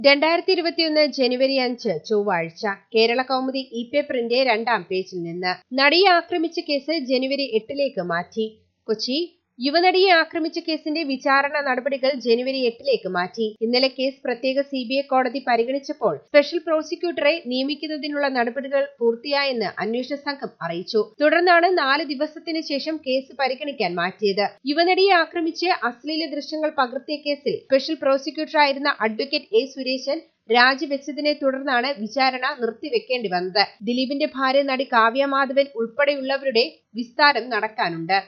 രണ്ടായിരത്തി ഇരുപത്തിയൊന്ന് ജനുവരി അഞ്ച് ചൊവ്വാഴ്ച കേരള കൗമുദി ഇ പേപ്പറിന്റെ രണ്ടാം പേജിൽ നിന്ന് നടിയെ ആക്രമിച്ച കേസ് ജനുവരി എട്ടിലേക്ക് മാറ്റി കൊച്ചി യുവനടിയെ ആക്രമിച്ച കേസിന്റെ വിചാരണ നടപടികൾ ജനുവരി എട്ടിലേക്ക് മാറ്റി ഇന്നലെ കേസ് പ്രത്യേക സിബിഐ കോടതി പരിഗണിച്ചപ്പോൾ സ്പെഷ്യൽ പ്രോസിക്യൂട്ടറെ നിയമിക്കുന്നതിനുള്ള നടപടികൾ പൂർത്തിയായെന്ന് അന്വേഷണ സംഘം അറിയിച്ചു തുടർന്നാണ് നാല് ദിവസത്തിന് ശേഷം കേസ് പരിഗണിക്കാൻ മാറ്റിയത് യുവനടിയെ ആക്രമിച്ച് അശ്ലീല ദൃശ്യങ്ങൾ പകർത്തിയ കേസിൽ സ്പെഷ്യൽ പ്രോസിക്യൂട്ടറായിരുന്ന അഡ്വക്കേറ്റ് എ സുരേശൻ രാജിവെച്ചതിനെ തുടർന്നാണ് വിചാരണ നിർത്തിവെക്കേണ്ടി വന്നത് ദിലീപിന്റെ ഭാര്യ നടി കാവ്യ മാധവൻ ഉൾപ്പെടെയുള്ളവരുടെ വിസ്താരം നടക്കാനുണ്ട്